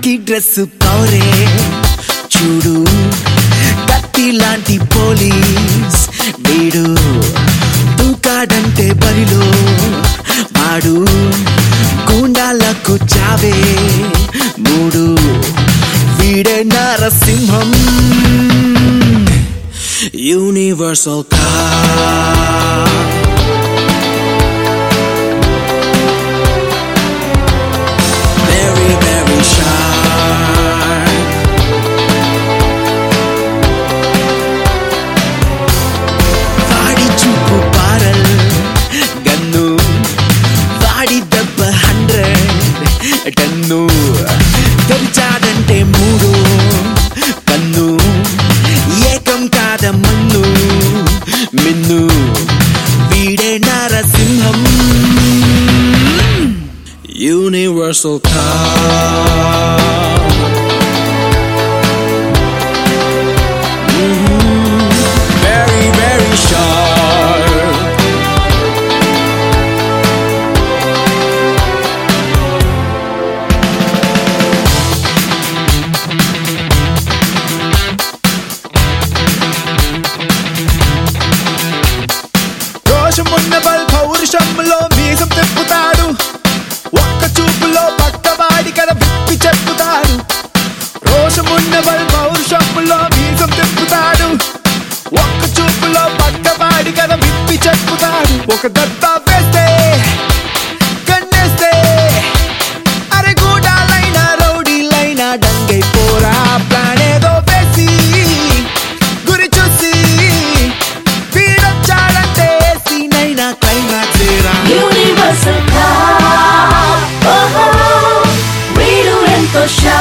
కాకి డ్రెస్ పౌరే చూడు కత్తి లాంటి పోలీస్ వీడు దూకాడంటే బరిలో వాడు గూండాలకు చావే మూడు వీడే Narasimham universal car very, very sharp. వాడి చూపు పారల్ గన్ను వాడి దెబ్బ హండ్రెడ్ టన్ను తెరిచాడంటే మూడు కన్ను ఏకం కాద మన్ను మిన్ను వీడే Narasimham Universal car. Mhm. Very, very sharp. రోషమున్న బల్ పౌరుషంలో మీసం తిప్పుతాడు ఒక్క చూపులో పక్కవాడి కథ విప్పి చెప్పుతాడు రోషమున్న బల్ పౌరుషంలో మీసం తిప్పుతాడు ఒక్క చూపులో పక్కవాడి కథ విప్పి చెప్పుతాడు ఒక దత్త వేస్తే కన్నేస్తే అరే గూడాలైనా రౌడీలైనా డంగై పోరా ప్రాణేదో వేసి గురి చూసి వీడొచ్చాడంటే సీనైనా క్లైమాక్స్ రా Universal Cup. Oh, వీడు ఎంతో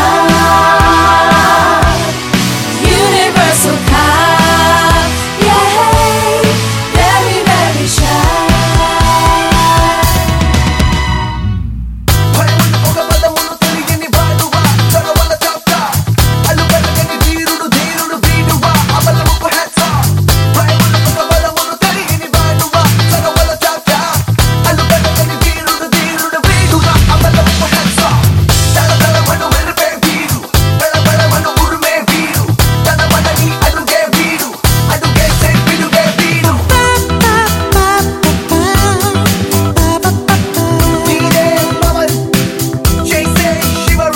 sharp. Universal Cup. Yay, very, very sharp. భయమున్న ఒక పదమును తెలియని వాడువా చొరవల చాప్టా అల్లు వెలగని వీరుడు ధీరుడు వీడువా అమలముకు హ్యాట్స్ ఆఫ్ భయమున్న ఒక పదమును తెలియని వాడువా చొరవల చాప్టా అల్లు వెలగని వీరుడు ధీరుడు వీడువా అమలముకు హ్యాట్స్ ఆఫ్ తల తలమను వెలుపే వీడు బెళ బెళమను ఉరుమే వీడు తన మనని అడుగే వీడు అడుగేసే పిడుగే వీడు వీడే పవన్ చేసే శివరు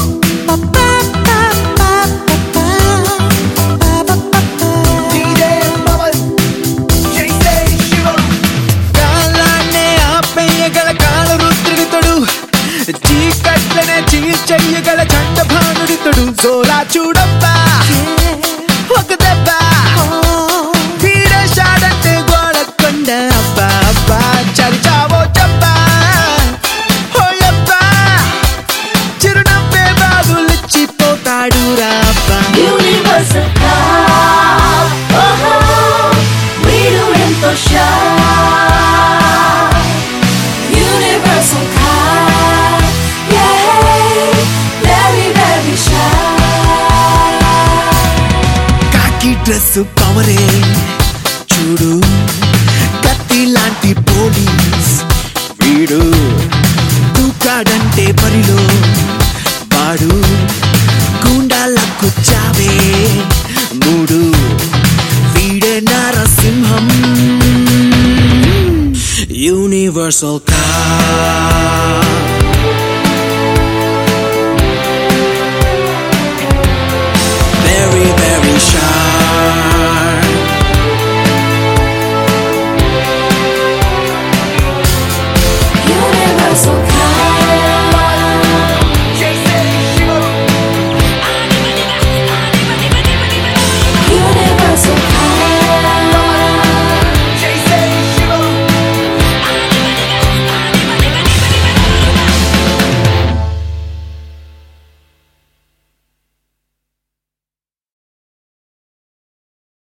వీడే పవన్ చేసే శివరు కాలాన్నే ఆపేయగల కాల రుద్రుడితడు చీకట్లనే చీల్చెయ్యగల చండభానుడితడు జోలా చూడబ్బా ఒక దెబ్బ వీడేశాడంటే గోడకొండ అబ్బా అబ్బా చరిచావో చెప్పా ఓయబ్బా చిరునవ్వే బాబులిచ్చిపోతాడు రాబ్బా Universal Cup. Oh, వీడు ఎంతో sharp. Universal Cup. Yay, very, very sharp. కాకి డ్రెస్ పవరే చూడు కత్తి లాంటి పోలీస్ వీడు దూకాడంటే బరిలో వాడు గూండాలకు చావే మూడు వీడే నరసింహం యూనివర్సల్